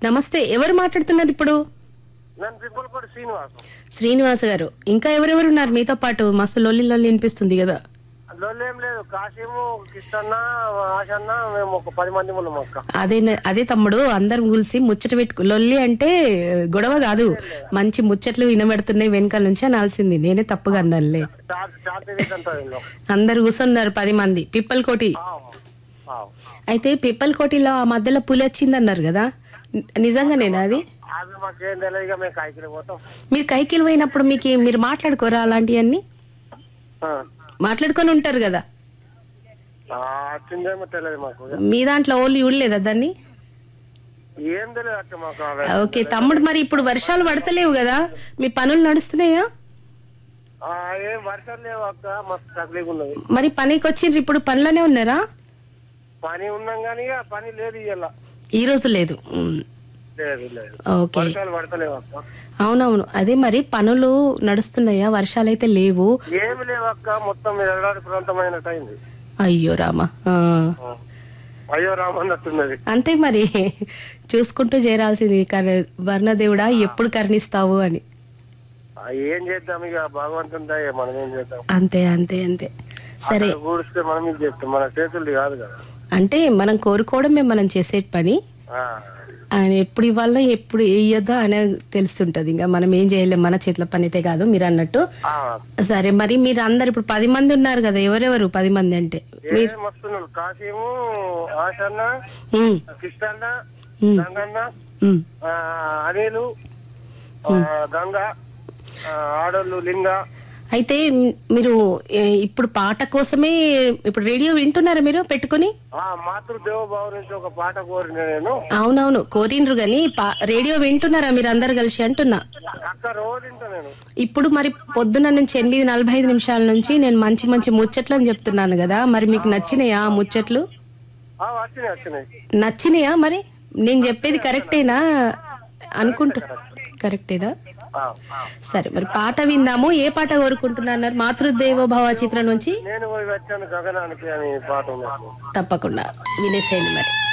నమస్తే ఎవరు మాట్లాడుతున్నారు ఇప్పుడు నేను పిప్పలపాటి శ్రీనివాస్ శ్రీనివాస్ గారు ఇంకా ఎవరెవరు ఉన్నారు మీతో పాటు మస్తు లొల్లి లొల్లి వినిపిస్తుంది కదా అందులో ఏం లేదు కాశీము కిష్టన్న ఆశన్న మేము ఒక పది మంది ఉన్నాం అక్క అదే న- అదే తమ్ముడు అందరు కూల్సి ముచ్చట పెట్టుకు లొల్లి అంటే గొడవ కాదు మంచి ముచ్చట్లు వినబడుతున్నాయి వెనకాల నుంచి అనాల్సింది నేనే తప్పుగా అన్నానులే చార్ చార్ తేదీ అంతా వెళ్ళాం అందరు కూర్చున్నారు పది మంది పిప్పల్ కోటి అయితే పిప్పల్ కోటిలో ఆ మధ్యలో పులి వచ్చిందన్నారు కదా ని- నిజంగానేనా అది అది మాకేం తెలియదు ఇక మేము కాయకిలి పోతాం మీరు కైకిలు పోయినప్పుడు మీకు మీరు మాట్లాడుకోరా అలాంటివన్నీ ఆ. మాట్లాడుకొని ఉంటారు కదా ఆ, వచ్చిందేమో తెలియదు మాకు మీ దాంట్లో ఓళ్ళు చూడలేదా దాన్ని ఏం తెలియదు అక్క మాకు అవి. ఓకే తమ్ముడు మరి ఇప్పుడు వర్షాలు పడతలేవు కదా మీ పనులు నడుస్తున్నాయా ఆ, ఏం వర్షాలు లేవు అక్క మస్తు తగలిగా ఉన్నది మరి పనికి వచ్చిండ్రు ఇప్పుడు పనిలోనే ఉన్నారా పని ఉన్నాం కానీ ఇక పని లేదు ఇవాళ ఈ రోజు లేదు ఉమ్. లేదు లేదు ఓకే వర్షాలు పడతలేవు అక్క అవునవును అదే మరి పనులు నడుస్తున్నాయా వర్షాలు అయితే లేవు ఏమి లేవు అక్క మొత్తం ఎడారి ప్రాంతమైనట్టు అయింది అయ్యో రామా ఆ. ఆ. అయ్యో రామన్నట్టున్నది అంతే మరి చూసుకుంటూ చేరాల్సింది కానీ వర్ణదేవుడా ఎప్పుడు కరుణిస్తావు అని ఆ, ఏం చేద్దాం ఇక భగవంతుని దయ మనం ఏం చేద్దాం అంతే అంతే అంతే సరే అక్కడ కూడిస్తే మనం ఇది చేస్తాం మన చేతులది కాదు కదా అంటే మనం కోరుకోవడమే మనం చేసే పని ఆ, ఆయన ఎప్పుడు ఇవ్వాలో ఎప్పుడు వేయొద్దో అని తెలుస్తుంటది ఇంకా మనం ఏం చేయలేం మన చేతుల పని అయితే కాదు మీరు అన్నట్టు ఆ, సరే మరి మీరు అందరు ఇప్పుడు పది మంది ఉన్నారు కదా ఎవరెవరు పది మంది అంటే ఏ మస్తున్నాడు కాశీము ఆశన్న ఉమ్, కృష్ణన్న ఉమ్, గంగన్న ఉమ్. ఆ, అనిలు ఆ, గంగ ఆ, ఆడోళ్ళు లింగ అయితే మ్, మీరు ఏ, ఇప్పుడు పాట కోసమే ఇప్పుడు రేడియో వింటున్నారా మీరు పెట్టుకుని ఆ మాతృదేవభావ నుంచి ఒక పాట కోరిన నేను అవునవును కోరిండ్రు గాని పా- రేడియో వింటున్నారా మీరు అందరు కలిసి అంటున్నా అక్క రోజు ఇంట నేను ఇప్పుడు మరి పొద్దున నుంచి ఎనిమిది నలభై ఐదు నిమిషాల నుంచి నేను మంచి మంచి ముచ్చట్లు అని చెప్తున్నాను కదా మరి మీకు నచ్చినాయా ఆ ముచ్చట్లు ఆ, వచ్చినాయి వచ్చినాయి నచ్చినాయా మరి నేను చెప్పేది కరెక్టేనా అనుకుంటా కరెక్టేనా ఆ, సరే మరి పాట విందాము ఏ పాట కోరుకుంటున్నారు మాతృదేవ భవ చిత్రం నుంచి నేను పోయి వచ్చాను గగనానికి అని పాట ఉంది తప్పకుండా వినేసేయండి మరి